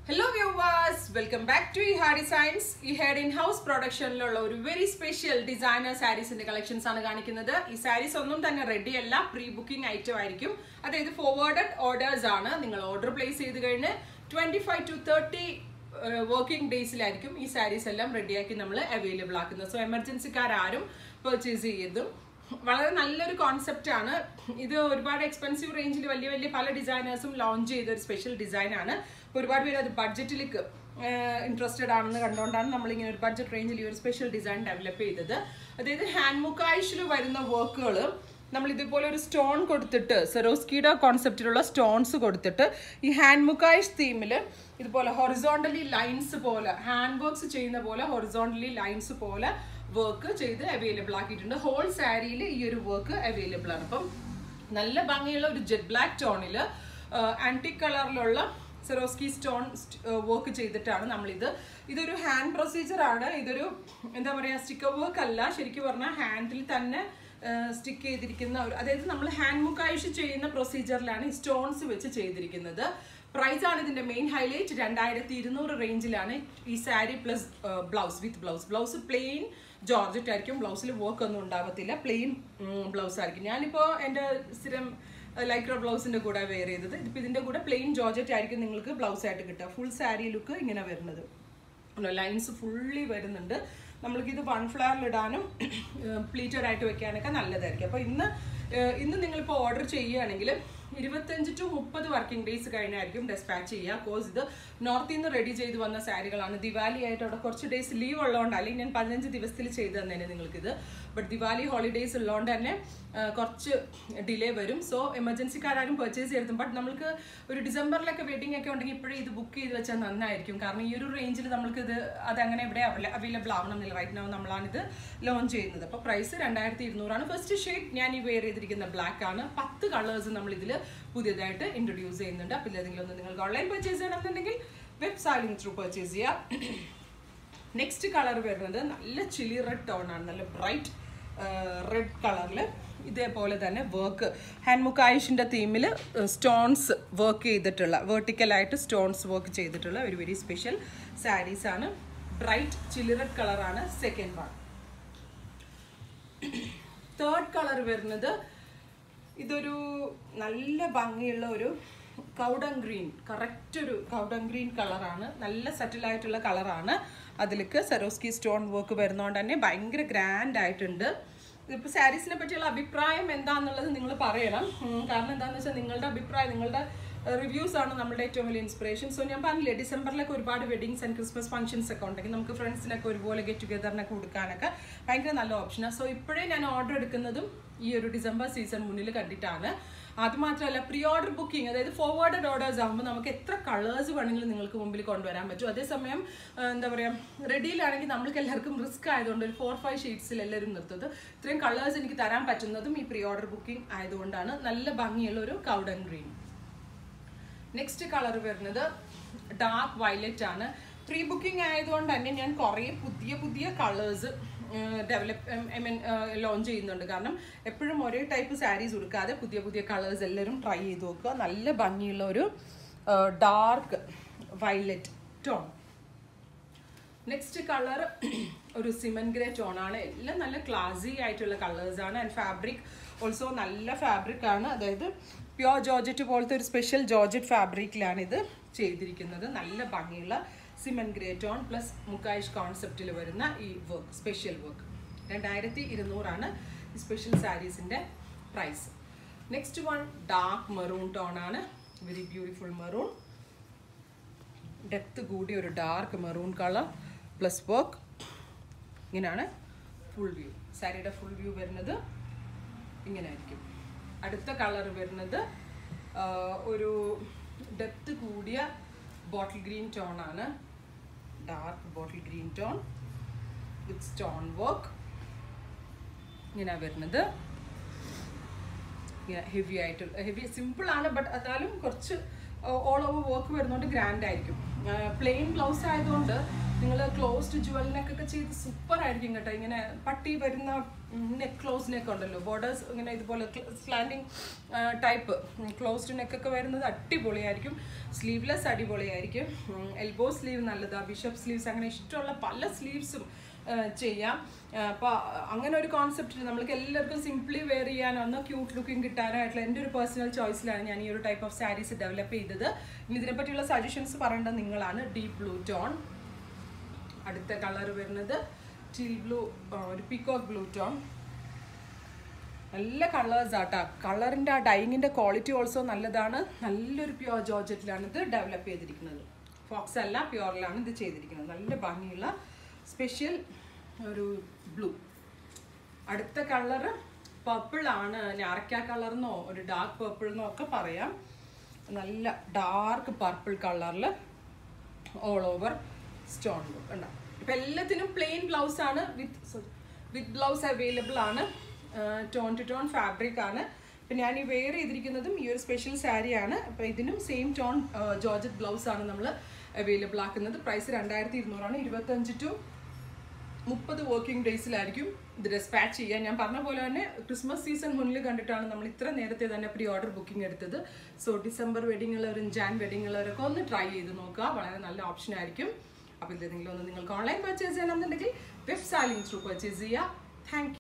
hello viewers welcome back to ഈ ഹാ designs ഈ ഹെഡ് ഇൻ ഹൗസ് പ്രൊഡക്ഷനിലുള്ള ഒരു വെരി സ്പെഷ്യൽ ഡിസൈനർ സാരീസിന്റെ കളക്ഷൻസ് ആണ് കാണിക്കുന്നത് ഈ സാരീസ് ഒന്നും തന്നെ റെഡി അല്ല പ്രീ ബുക്കിംഗ് ഐറ്റം ആയിരിക്കും അതായത് ഫോർവേഡഡ് ഓർഡേഴ്സ് ആണ് നിങ്ങൾ ഓർഡർ പ്ലേസ് ചെയ്ത് കഴിഞ്ഞ് twenty five to thirty working ഡേയ്സിലായിരിക്കും ഈ സാരീസ് എല്ലാം റെഡിയാക്കി നമ്മൾ അവൈലബിൾ ആക്കുന്നത് സോ എമർജൻസിക്കാരും പർച്ചേസ് ചെയ്തും വളരെ നല്ലൊരു കോൺസെപ്റ്റ് ആണ് ഇത് ഒരുപാട് എക്സ്പെൻസീവ് റേഞ്ചിൽ വലിയ വലിയ പല ഡിസൈനേഴ്സും ലോഞ്ച് ചെയ്ത ഒരു സ്പെഷ്യൽ ഡിസൈൻ ആണ് അപ്പോൾ ഒരുപാട് പേര് അത് ബഡ്ജറ്റിലേക്ക് ഇൻട്രസ്റ്റഡ് ആണെന്ന് കണ്ടുകൊണ്ടാണ് നമ്മളിങ്ങനെ ഒരു ബഡ്ജറ്റ് റേഞ്ചിൽ ഈ ഒരു സ്പെഷ്യൽ ഡിസൈൻ ഡെവലപ്പ് ചെയ്തത് അതായത് ഹാൻഡ് മുക്കായിഷിൽ വരുന്ന വർക്കുകൾ നമ്മൾ ഇതുപോലെ ഒരു സ്റ്റോൺ കൊടുത്തിട്ട് സെറോസ്കിയുടെ കോൺസെപ്റ്റിലുള്ള സ്റ്റോൺസ് കൊടുത്തിട്ട് ഈ ഹാൻഡ് മുക്കായിഷ് തീമിൽ ഇതുപോലെ ഹൊറിസോണ്ടലി ലൈൻസ് പോലെ ഹാൻഡ് വർക്ക്സ് ചെയ്യുന്ന പോലെ ഹൊറിസോണ്ടലി ലൈൻസ് പോലെ വർക്ക് ചെയ്ത് അവൈലബിൾ ആക്കിയിട്ടുണ്ട് ഹോൾ സാരിയിൽ ഈ ഒരു വർക്ക് അവൈലബിൾ ആണ് അപ്പം നല്ല ഭംഗിയുള്ള ഒരു ജെറ്റ് ബ്ലാക്ക് ടോണിൽ ആൻറ്റിക് കളറിലുള്ള സെറോസ്കി സ്റ്റോൺ വർക്ക് ചെയ്തിട്ടാണ് നമ്മളിത് ഇതൊരു ഹാൻഡ് പ്രൊസീജിയർ ആണ് ഇതൊരു എന്താ പറയുക സ്റ്റിക്കർ വർക്ക് അല്ല ശരിക്കും പറഞ്ഞാൽ ഹാൻഡിൽ തന്നെ സ്റ്റിക്ക് ചെയ്തിരിക്കുന്ന ഒരു അതായത് നമ്മൾ ഹാൻഡ് മുക്കായിഷ് ചെയ്യുന്ന പ്രൊസീജിയറിലാണ് ഈ സ്റ്റോൺസ് വെച്ച് ചെയ്തിരിക്കുന്നത് പ്രൈസ് ആണ് ഇതിന്റെ മെയിൻ ഹൈലൈറ്റ് രണ്ടായിരത്തി ഇരുന്നൂറ് റേഞ്ചിലാണ് ഈ sari plus blouse with blouse blouse plain georgette ആയിരിക്കും ബ്ലൗസിൽ വർക്ക് ഒന്നും ഉണ്ടാകത്തില്ല പ്ലെയിൻ ബ്ലൗസ് ആയിരിക്കും ഞാനിപ്പോൾ എൻ്റെ സ്ഥിരം ലൈക്ര ബ്ലൗസിന്റെ കൂടെ വെയർ ചെയ്തത് ഇപ്പം ഇതിന്റെ കൂടെ പ്ലെയിൻ ജോർജറ്റ് ആയിരിക്കും നിങ്ങൾക്ക് ബ്ലൗസ് ആയിട്ട് കിട്ടുക ഫുൾ സാരി ലുക്ക് ഇങ്ങനെ വരുന്നത് ലൈൻസ് ഫുള്ളി വരുന്നുണ്ട് നമ്മൾക്ക് ഇത് വൺ ഫ്ലവറിൽ ഇടാനും പ്ലീറ്റഡ് ആയിട്ട് വെക്കാനൊക്കെ നല്ലതായിരിക്കും അപ്പോൾ ഇന്ന് ഇന്ന് നിങ്ങളിപ്പോൾ ഓർഡർ ചെയ്യുകയാണെങ്കിൽ ഇരുപത്തഞ്ച് ടു മുപ്പത് വർക്കിംഗ് ഡേയ്സ് കഴിഞ്ഞായിരിക്കും ഡെസ്പാച്ച് ചെയ്യുക കോഴ്സ് ഇത് നോർത്തിൽ നിന്ന് റെഡി ചെയ്ത് വന്ന സാരികളാണ് ദിവാലി ആയിട്ട് അവിടെ കുറച്ച് ഡേയ്സ് ലീവ് ഉള്ളതുകൊണ്ട് അല്ലെങ്കിൽ ഞാൻ പതിനഞ്ച് ദിവസത്തിൽ ചെയ്ത് തന്നെ നിങ്ങൾക്കിത് ബട്ട് ദിവാലി ഹോളിഡേയ്സ് ഉള്ളതുകൊണ്ട് തന്നെ കുറച്ച് ഡിലേ വരും സോ എമർജൻസിക്കാരും പർച്ചേസ് ചെയ്തിരുത്തും ബട്ട് നമുക്ക് ഒരു ഡിസംബറിലൊക്കെ വെഡിങ് ഒക്കെ ഉണ്ടെങ്കിൽ ഇപ്പോഴേ ഇത് ബുക്ക് ചെയ്ത് വെച്ചാൽ നന്നായിരിക്കും കാരണം ഈ ഒരു റേഞ്ചിൽ നമുക്ക് ഇത് അതങ്ങനെ ഇവിടെ അവൈലബിൾ ആവണം എന്നില്ല റൈറ്റ് നോ നമ്മളാണിത് ലോഞ്ച് ചെയ്യുന്നത് അപ്പോൾ പ്രൈസ് രണ്ടായിരത്തി ഇരുന്നൂറാണ് ഫസ്റ്റ് ഷെയ്ഡ് ഞാൻ ഈ വെയർ ചെയ്തിരിക്കുന്ന ബ്ലാക്ക് ആണ് പത്ത് കളേഴ്സ് നമ്മൾ ഇതിൽ പുതിയതായിട്ട് ഇൻട്രൊഡ്യൂസ് ചെയ്യുന്നുണ്ട് അപ്പോൾ ഏതെങ്കിലും ഒന്ന് നിങ്ങൾക്ക് ഓൺലൈൻ പർച്ചേസ് ചെയ്യണമെന്നുണ്ടെങ്കിൽ വെബ്സൈറ്റിംഗ് ത്രൂ പർച്ചേസ് ചെയ്യാം നെക്സ്റ്റ് കളർ വരുന്നത് നല്ല ചില്ലി റെഡ് ടോൺ ആണ് നല്ല ബ്രൈറ്റ് റെഡ് കളറിൽ ഇതേപോലെ തന്നെ വർക്ക് ഹാൻഡ് മുക്കായിഷിൻ്റെ തീമിൽ സ്റ്റോൺസ് വർക്ക് ചെയ്തിട്ടുള്ള വെർട്ടിക്കലായിട്ട് സ്റ്റോൺസ് വർക്ക് ചെയ്തിട്ടുള്ള ഒരു വെരി സ്പെഷ്യൽ സാരീസ് ആണ് ബ്രൈറ്റ് ചില്ലി റെഡ് കളറാണ് സെക്കൻഡ് വൺ തേർഡ് കളർ വരുന്നത് ഇതൊരു നല്ല ഭംഗിയുള്ള ഒരു കൗഡൻ ഗ്രീൻ കറക്റ്റ് ഒരു കൗഡൻ ഗ്രീൻ കളറാണ് നല്ല സെറ്റിലായിട്ടുള്ള കളറാണ് അതിലേക്ക് സെറോസ്കി സ്റ്റോൺ വർക്ക് വരുന്നതുകൊണ്ട് തന്നെ ഭയങ്കര ഗ്രാൻഡ് ആയിട്ടുണ്ട് ഇപ്പോൾ സാരീസിനെ പറ്റിയുള്ള അഭിപ്രായം എന്താണെന്നുള്ളത് നിങ്ങൾ പറയണം കാരണം എന്താണെന്ന് വെച്ചാൽ നിങ്ങളുടെ അഭിപ്രായം നിങ്ങളുടെ റിവ്യൂസ് ആണ് നമ്മുടെ ഏറ്റവും വലിയ ഇൻസ്പിറേഷൻ സോ ഞാൻ പറഞ്ഞില്ലേ ഡിസംബറിലൊക്കെ ഒരുപാട് വെഡിങ്സ് ആൻഡ് ക്രിസ്മസ് ഫംഗ്ഷൻസ് ഒക്കെ ഉണ്ടെങ്കിൽ നമുക്ക് ഫ്രണ്ട്സിനൊക്കെ ഒരുപോലെ ഗെറ്റ് ടുഗദറിനൊക്കെ കൊടുക്കാനൊക്കെ ഭയങ്കര നല്ല ഓപ്ഷനാണ് സോ ഇപ്പോഴേ ഞാൻ ഓർഡർ എടുക്കുന്നതും ഈ ഒരു ഡിസംബർ സീസൺ മുന്നിൽ കണ്ടിട്ടാണ് അതുമാത്രമല്ല പ്രീ ഓർഡർ ബുക്കിംഗ് അതായത് ഫോർവേഡഡ് ഓർഡേഴ്സ് ആകുമ്പോൾ നമുക്ക് എത്ര കളേഴ്സ് വേണമെങ്കിലും നിങ്ങൾക്ക് മുമ്പിൽ കൊണ്ടുവരാൻ പറ്റും അതേസമയം എന്താ പറയുക റെഡിയിലാണെങ്കിൽ നമ്മൾക്ക് എല്ലാവർക്കും റിസ്ക് ആയതുകൊണ്ട് ഒരു ഫോർ ഫൈവ് ഷീറ്റ്സിൽ എല്ലാവരും നിർത്തത് ഇത്രയും കളേഴ്സ് എനിക്ക് തരാൻ പറ്റുന്നതും ഈ പ്രീ ഓർഡർ ബുക്കിംഗ് ആയതുകൊണ്ടാണ് നല്ല ഭംഗിയുള്ള ഒരു കൗഡൻ ഗ്രീൻ നെക്സ്റ്റ് കളർ വരുന്നത് ഡാർക്ക് വയലറ്റ് ആണ് പ്രീ ബുക്കിംഗ് ആയതുകൊണ്ട് തന്നെ ഞാൻ കുറേ പുതിയ പുതിയ colours develop I mean launch ചെയ്യുന്നുണ്ട് കാരണം എപ്പോഴും ഒരേ ടൈപ്പ് സാരീസ് കൊടുക്കാതെ പുതിയ പുതിയ കളേഴ്സ് എല്ലാവരും ട്രൈ ചെയ്ത് നോക്കുക നല്ല ഭംഗിയുള്ള ഒരു dark violet tone next colour ഒരു സിമൻ ഗ്രേ ടോൺ ആണ് എല്ലാം നല്ല ക്ലാസി ആയിട്ടുള്ള കളേഴ്സ് ആണ് ആൻഡ് ഫാബ്രിക് ഓൾസോ നല്ല ഫാബ്രിക് ആണ് അതായത് പ്യോർ ജോർജറ്റ് പോലത്തെ ഒരു സ്പെഷ്യൽ ജോർജറ്റ് ഫാബ്രിക്കിലാണ് ഇത് ചെയ്തിരിക്കുന്നത് നല്ല ഭംഗിയുള്ള cement grey tone plus mukaish കോൺസെപ്റ്റിൽ വരുന്ന ഈ വർക്ക് സ്പെഷ്യൽ വർക്ക് രണ്ടായിരത്തി ഇരുന്നൂറാണ് ഈ സ്പെഷ്യൽ സാരീസിൻ്റെ price next one dark maroon tone ആണ് വെരി ബ്യൂട്ടിഫുൾ മെറൂൺ ഡെപ്ത് കൂടിയ ഒരു dark maroon colour plus work ഇങ്ങനെയാണ് ഫുൾ വ്യൂ സാരിയുടെ ഫുൾ വ്യൂ വരുന്നത് ഇങ്ങനെ ആയിരിക്കും അടുത്ത കളർ വരുന്നത് ഒരു ഡെപ്ത് കൂടിയ ബോട്ടിൽ ഗ്രീൻ ടോൺ ആണ് dark bottle green tone with stone work ഇങ്ങനെ വരുന്നത് ഇങ്ങനെ ഹെവി ആയിട്ട് ഹെവി സിമ്പിൾ ആണ് ബട്ട് എന്നാലും കുറച്ച് ഓൾ ഓവർ വർക്ക് വരുന്നതുകൊണ്ട് ഗ്രാൻഡ് ആയിരിക്കും പ്ലെയിൻ ബ്ലൗസ് ആയതുകൊണ്ട് നിങ്ങൾ ക്ലോസ്ഡ് ജുവൽ നെക്കൊക്കെ ചെയ്ത് സൂപ്പർ ആയിരിക്കും കേട്ടോ ഇങ്ങനെ പട്ടി വരുന്ന നെക്ക് ക്ലോസ് നെക്ക് ഉണ്ടല്ലോ ബോർഡേഴ്സ് ഇങ്ങനെ ഇതുപോലെ സ്ലാൻഡിങ് ടൈപ്പ് ക്ലോസ്ഡ് നെക്കൊക്കെ വരുന്നത് അടിപൊളിയായിരിക്കും സ്ലീവ്ലെസ് അടിപൊളിയായിരിക്കും എൽബോ സ്ലീവ് നല്ലതാണ് ബിഷപ്പ് സ്ലീവ്സ് അങ്ങനെ ഇഷ്ടമുള്ള പല സ്ലീവ്സും ചെയ്യാം അപ്പോൾ അങ്ങനെ ഒരു കോൺസെപ്റ്റ് നമ്മൾക്ക് എല്ലാവർക്കും സിംപ്ലി വെയർ ചെയ്യാനോ ഒന്ന് ക്യൂട്ട് ലുക്കിംഗ് കിട്ടാനായിട്ടുള്ള എൻ്റെ ഒരു പേഴ്സണൽ ചോയ്സിലാണ് ഞാൻ ഈ ഒരു ടൈപ്പ് ഓഫ് സാരീസ് ഡെവലപ്പ് ചെയ്തത് ഇനി ഇതിനെപ്പറ്റിയുള്ള സജഷൻസ് പറയേണ്ടത് നിങ്ങളാണ് ഡീപ് ബ്ലൂ ടോൺ അടുത്ത കളർ വരുന്നത് ടീൽ ബ്ലൂ ഒരു പീക്കോക്ക് ബ്ലൂ ടോൺ നല്ല കളേഴ്സ് ആട്ടാ കളറിൻ്റെ ആ ഡൈങ്ങിൻ്റെ ക്വാളിറ്റി ഓൾസോ നല്ലതാണ് നല്ലൊരു പ്യുവർ ജോർജറ്റിലാണ് ഇത് ഡെവലപ്പ് ചെയ്തിരിക്കുന്നത് ഫോക്സ് അല്ല പ്യുവറിലാണ് ഇത് ചെയ്തിരിക്കുന്നത് നല്ല ഭംഗിയുള്ള സ്പെഷ്യൽ ഒരു ബ്ലൂ അടുത്ത കളറ് പർപ്പിൾ ആണ് ഞാറക്ക കളർന്നോ ഒരു ഡാർക്ക് പർപ്പിൾ എന്നോ ഒക്കെ പറയാം നല്ല ഡാർക്ക് പർപ്പിൾ കളറിൽ ഓൾ ഓവർ സ്റ്റോൺ വർക്ക് ഉണ്ടാവും ഇപ്പം എല്ലാത്തിനും പ്ലെയിൻ ബ്ലൗസ് ആണ് വിത്ത് വിത്ത് ബ്ലൗസ് അവൈലബിൾ ആണ് ടോൺ ടു ടോൺ ഫാബ്രിക് ആണ് ഇപ്പം ഞാൻ ഈ വെയർ ചെയ്തിരിക്കുന്നതും ഈ ഒരു സ്പെഷ്യൽ സാരിയാണ് അപ്പം ഇതിനും സെയിം ടോൺ ജോർജറ്റ് ബ്ലൗസ് ആണ് നമ്മൾ അവൈലബിൾ ആക്കുന്നത് പ്രൈസ് രണ്ടായിരത്തി ഇരുന്നൂറാണ് ഇരുപത്തഞ്ച് ടു മുപ്പത് വർക്കിംഗ് ഡേയ്സിലായിരിക്കും ഇത് ഡെസ്പാച്ച് ചെയ്യാൻ ഞാൻ പറഞ്ഞ പോലെ തന്നെ ക്രിസ്മസ് സീസൺ മുന്നിൽ കണ്ടിട്ടാണ് നമ്മൾ ഇത്ര നേരത്തെ തന്നെ പ്രീ ഓർഡർ ബുക്കിംഗ് എടുത്തത് സോ ഡിസംബർ വെഡിങ് ഉള്ളവരും ജാൻ വെഡിങ് ഉള്ളവരൊക്കെ ഒന്ന് ട്രൈ ചെയ്ത് നോക്കുക വളരെ നല്ല ഓപ്ഷൻ ആയിരിക്കും അപ്പോൾ ഇതിലെന്തെങ്കിലും ഒന്ന് നിങ്ങൾക്ക് ഓൺലൈൻ പർച്ചേസ് ചെയ്യണമെന്നുണ്ടെങ്കിൽ വെബ് സാലിംഗ് ത്രൂ പർച്ചേസ് ചെയ്യുക താങ്ക്